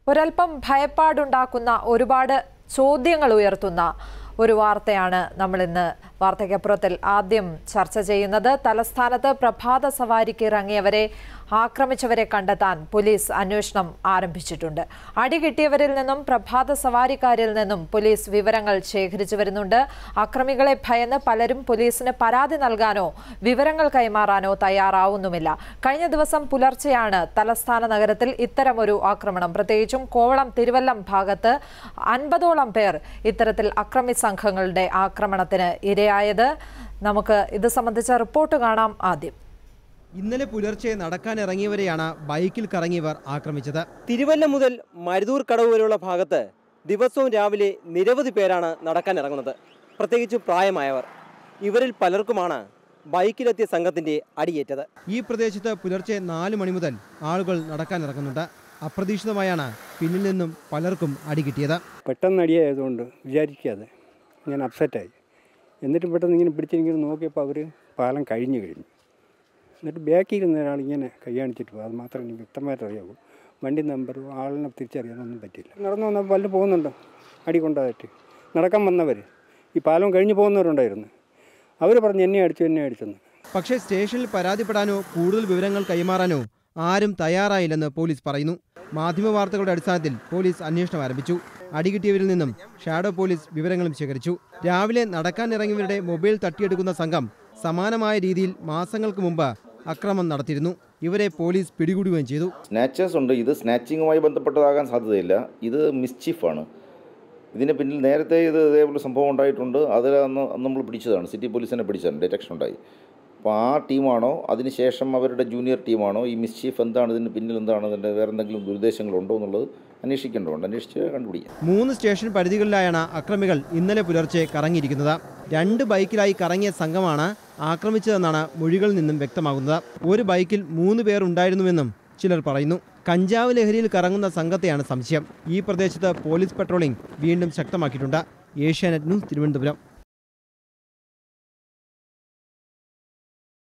ഒരൽപ്പം ഭയപ്പാടുണ്ടാക്കുന്ന ഒരുപാട് ചോദ്യങ്ങൾ ഉയർത്തുന്ന ഒരു വാർത്തയാണ് നമ്മൾ ഇന്ന് വാർത്തയ്ക്കപ്പുറത്തിൽ ആദ്യം ചർച്ച ചെയ്യുന്നത് തലസ്ഥാനത്ത് പ്രഭാത സവാരിക്ക് ഇറങ്ങിയവരെ ആക്രമിച്ചവരെ കണ്ടെത്താൻ പോലീസ് അന്വേഷണം ആരംഭിച്ചിട്ടുണ്ട് അടി കിട്ടിയവരിൽ നിന്നും പ്രഭാത സവാരിക്കാരിൽ നിന്നും പോലീസ് വിവരങ്ങൾ ശേഖരിച്ചു വരുന്നുണ്ട് അക്രമികളെ ഭയന്ന് പലരും പോലീസിന് പരാതി നൽകാനോ വിവരങ്ങൾ കൈമാറാനോ തയ്യാറാവുന്നുമില്ല കഴിഞ്ഞ ദിവസം പുലർച്ചെയാണ് തലസ്ഥാന നഗരത്തിൽ ഇത്തരമൊരു ആക്രമണം പ്രത്യേകിച്ചും കോവളം തിരുവല്ലം ഭാഗത്ത് അൻപതോളം പേർ ഇത്തരത്തിൽ അക്രമി സംഘങ്ങളുടെ ആക്രമണത്തിന് ഇരയായത് നമുക്ക് ഇത് സംബന്ധിച്ച റിപ്പോർട്ട് കാണാം ആദ്യം ഇന്നലെ പുലർച്ചെ നടക്കാനിറങ്ങിയവരെയാണ് ബൈക്കിൽ കറങ്ങിയവർ ആക്രമിച്ചത് തിരുവല്ല മുതൽ മരുതൂർ കടവ് വരെയുള്ള ഭാഗത്ത് ദിവസവും രാവിലെ നിരവധി പേരാണ് നടക്കാൻ ഇറങ്ങുന്നത് പ്രത്യേകിച്ചും പ്രായമായവർ ഇവരിൽ പലർക്കുമാണ് ബൈക്കിലെത്തിയ സംഘത്തിന്റെ അടിയേറ്റത് ഈ പ്രദേശത്ത് പുലർച്ചെ നാല് മണി മുതൽ ആളുകൾ നടക്കാനിറങ്ങുന്നുണ്ട് അപ്രതീക്ഷിതമായാണ് പിന്നിൽ നിന്നും പലർക്കും അടി കിട്ടിയത് പെട്ടെന്ന് അടിയായതുകൊണ്ട് വിചാരിക്കാതെ ഞാൻ അപ്സെറ്റായി എന്നിട്ട് പെട്ടെന്ന് ഇങ്ങനെ പിടിച്ചിങ്ങനെ നോക്കിയപ്പോൾ അവർ പാലം കഴിഞ്ഞു കഴിഞ്ഞു എന്നിട്ട് ബാക്കിൽ ഇരുന്ന ഒരാൾ ഇങ്ങനെ കൈയാണിച്ചിട്ട് പോകും അത് മാത്രമേ എനിക്ക് വ്യക്തമായിട്ട് അറിയാവൂ വണ്ടി നമ്പറും ആളിനെ തിരിച്ചറിയാനൊന്നും പറ്റില്ല നടന്നു വന്നപ്പോൾ പലരും പോകുന്നുണ്ട് അടി കൊണ്ടായിട്ട് നടക്കാൻ വന്നവർ ഈ പാലം കഴിഞ്ഞു പോകുന്നവരുണ്ടായിരുന്നു അവർ പറഞ്ഞു എന്നെ അടിച്ചു എന്നെ അടിച്ചെന്ന് പക്ഷേ സ്റ്റേഷനിൽ പരാതിപ്പെടാനോ കൂടുതൽ വിവരങ്ങൾ കൈമാറാനോ ആരും തയ്യാറായില്ലെന്ന് പോലീസ് പറയുന്നു മാധ്യമ വാർത്തകളുടെ അടിസ്ഥാനത്തിൽ പോലീസ് അന്വേഷണം ആരംഭിച്ചു അടികിട്ടിയവരിൽ നിന്നും ഷാഡോ പോലീസ് വിവരങ്ങളും ശേഖരിച്ചു രാവിലെ നടക്കാനിറങ്ങിയവരുടെ മൊബൈൽ തട്ടിയെടുക്കുന്ന സംഘം സമാനമായ രീതിയിൽ മാസങ്ങൾക്ക് മുമ്പ് അക്രമം നടത്തിയിരുന്നു ഇവരെ പോലീസ് പിടികൂടുകയും ചെയ്തു സ്നാച്ചേഴ്സ് ഉണ്ട് ഇത് സ്നാച്ചിങ്ങുമായി ബന്ധപ്പെട്ടതാകാൻ സാധ്യതയില്ല ഇത് മിസ്ചീഫാണ് ഇതിന് പിന്നിൽ നേരത്തെ ഇത് ഇതേപോലെ സംഭവം ഉണ്ടായിട്ടുണ്ട് അതിൽ അന്ന് അന്ന് നമ്മൾ പിടിച്ചതാണ് സിറ്റി പോലീസിനെ പിടിച്ചതാണ് ഡിറ്റക്ഷൻ ഉണ്ടായി അപ്പോൾ ആ ടീമാണോ അതിനുശേഷം അവരുടെ ജൂനിയർ ടീമാണോ ഈ മിസ്ചീഫ് എന്താണ് ഇതിന് പിന്നിൽ എന്താണ് ഇതിൻ്റെ വേറെ എന്തെങ്കിലും ദുരുദ്ദേശങ്ങളുണ്ടോ എന്നുള്ളത് അന്വേഷിക്കേണ്ടതുണ്ട് അന്വേഷിച്ച് കണ്ടുപിടിക്കാം മൂന്ന് സ്റ്റേഷൻ പരിധികളിലായാണ് അക്രമികൾ ഇന്നലെ പുലർച്ചെ കറങ്ങിയിരിക്കുന്നത് രണ്ട് ബൈക്കിലായി കറങ്ങിയ സംഘമാണ് ആക്രമിച്ചതെന്നാണ് മൊഴികളിൽ നിന്നും വ്യക്തമാകുന്നത് ഒരു ബൈക്കിൽ മൂന്ന് പേർ ഉണ്ടായിരുന്നുവെന്നും ചിലർ പറയുന്നു കഞ്ചാവ് ലഹരിയിൽ കറങ്ങുന്ന സംഘത്തെയാണ് സംശയം ഈ പ്രദേശത്ത് പോലീസ് പട്രോളിംഗ് വീണ്ടും ശക്തമാക്കിയിട്ടുണ്ട് ഏഷ്യാനെറ്റ് ന്യൂസ് തിരുവനന്തപുരം